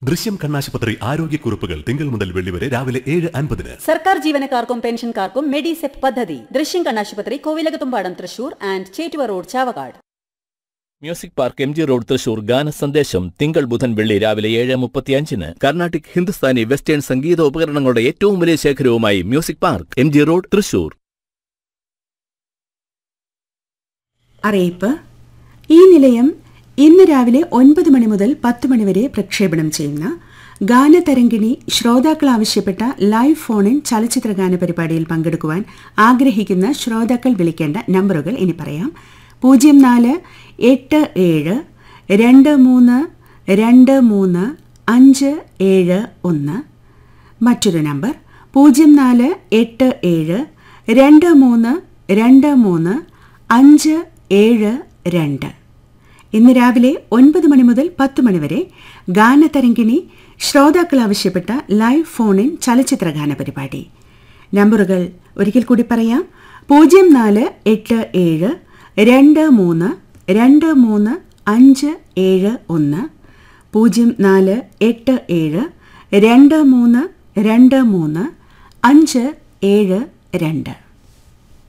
ദൃശ്യം കണ്ണാശുപത്രി ആരോഗ്യക്കുറിപ്പുകൾ തിങ്കൾ മുതൽ വെള്ളി വരെ രാവിലെ ഏഴ് അൻപതിന് സർക്കാർ ജീവനക്കാർക്കും പെൻഷൻകാർക്കും മെഡിസെപ് പദ്ധതി ദൃശ്യം കണ്ണാശുപത്രി Kovilakathumpadam Thrissur and Chettuva road Chavakkad music park M G road Thrissur ഗാന സന്ദേശം തിങ്കൾ ബുധൻ വെള്ളി രാവിലെ ഏഴ് മുപ്പത്തിയഞ്ചിന് കർണാട്ടിക് ഹിന്ദുസ്ഥാനി വെസ്റ്റേൺ സംഗീത ഉപകരണങ്ങളുടെ ഏറ്റവും വലിയ ശേഖരവുമായി music park M G road Thrissur അറിയിപ്പ് ഈ നിലയം ഇന്ന് രാവിലെ ഒൻപത് മണി മുതൽ പത്ത് മണി വരെ പ്രക്ഷേപണം ചെയ്യുന്ന ഗാനതരംഗിണി ശ്രോതാക്കൾ ആവശ്യപ്പെട്ട ലൈവ് ഫോണിൻ ചലച്ചിത്ര ഗാന പരിപാടിയിൽ പങ്കെടുക്കുവാൻ ആഗ്രഹിക്കുന്ന ശ്രോതാക്കൾ വിളിക്കേണ്ട നമ്പറുകൾ ഇനി പറയാം പൂജ്യം നാല് എട്ട് ഏഴ് രണ്ട് മൂന്ന് രണ്ട് മൂന്ന് അഞ്ച് ഏഴ് ഒന്ന് മറ്റൊരു നമ്പർ പൂജ്യം നാല് എട്ട് ഏഴ് രണ്ട് മൂന്ന് രണ്ട് മൂന്ന് അഞ്ച് ഏഴ് രണ്ട് ഇന്ന് രാവിലെ ഒൻപത് മണി മുതൽ പത്ത് മണി വരെ ഗാനതരംഗിണി ശ്രോതാക്കൾ ആവശ്യപ്പെട്ട ലൈവ് ഫോണിൻ ചലച്ചിത്ര ഗാന പരിപാടി നമ്പറുകൾ ഒരിക്കൽ കൂടി പറയാം പൂജ്യം നാല് എട്ട് ഏഴ് രണ്ട് മൂന്ന് രണ്ട് മൂന്ന് അഞ്ച് ഏഴ് ഒന്ന് പൂജ്യം നാല് എട്ട് ഏഴ് രണ്ട് മൂന്ന് രണ്ട് മൂന്ന് അഞ്ച് ഏഴ് രണ്ട്